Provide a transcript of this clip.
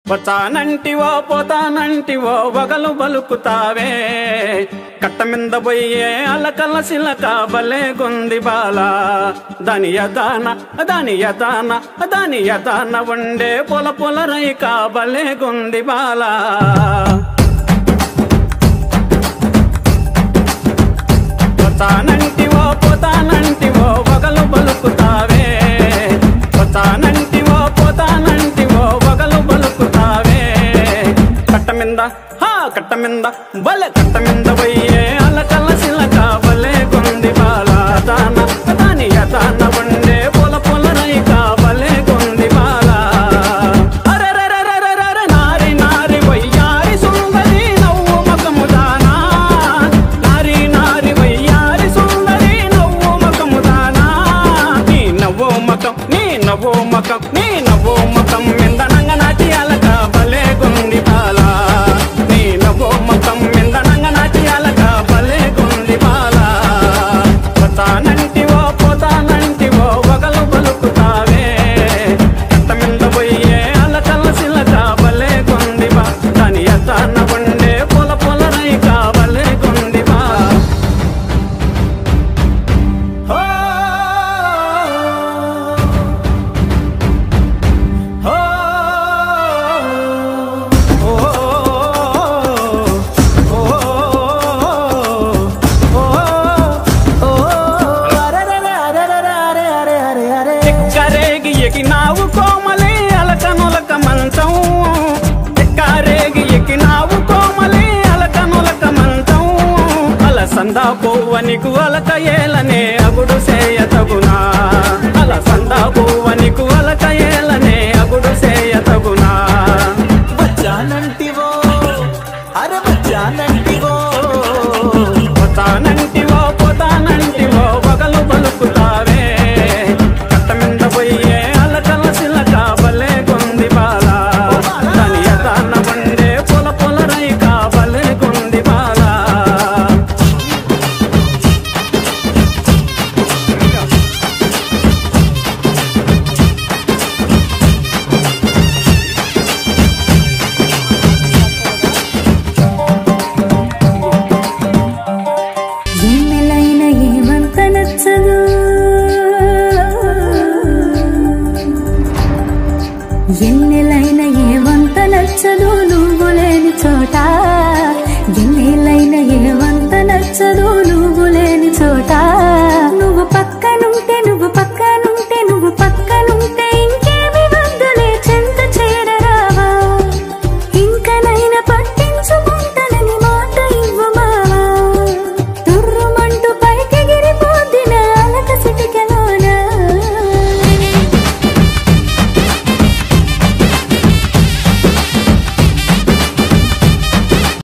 వచ్చానంటివో పోతానంటివో వగలు బలుకుతావే కట్ట మింద పోయే అలకల సిలక బలే గుంది బాల దాని యదాన దాని యదాన దాని యదాన ఉండే పొల పొల రైక బలే గుంది బాల వచ్చానంటివో పోతానంటివో వగలు బలుకుతావే వచ్చానంటివో పోతానంటివో వగలు బలుకుతావే కట్ట మింద హా కట్ట మింద బలే కట్ట మింద పోయే అలకల సిలక బలే గుంది బాల దాన దాని యదాన ఉండే పొల పొల రైక బలే గుంది బాల అరెరెరెరెరెరె నారి నారి వయ్యారి సుందరి నవ్వు మగము దానా నారి నారి వయ్యారి సుందరి నవ్వు మగము దానా నీ నవ్వు మకం నీ నవ్వు మకం నీ నవ్వు మకం మిందనంగ నాటి అలక భలే గుంది బాల నీ నవ్వు మకం మిందనంగ నాటి అలక భలే గుంది బాల పోతానంటివో పోతానంటివో వగలు బలుకుతావే కట్ట మింద పోయే అలకల సిలక భలే గుంది బా దాని ఎత్తాన ఉండే పొల పొల రైక భలే గుంది బా హో హో ఓ ఓ ఓ ఎక్కరేగి ఎగినావు కోమలి అలకనులక మంచం ఎక్కరేగి ఎగినావు కోమలి అలకనులక మంచం అలసందా పువ్వనికు అలక ఏలనే అగుడు సేయ తగునా అలసందా పువ్వనికు అలక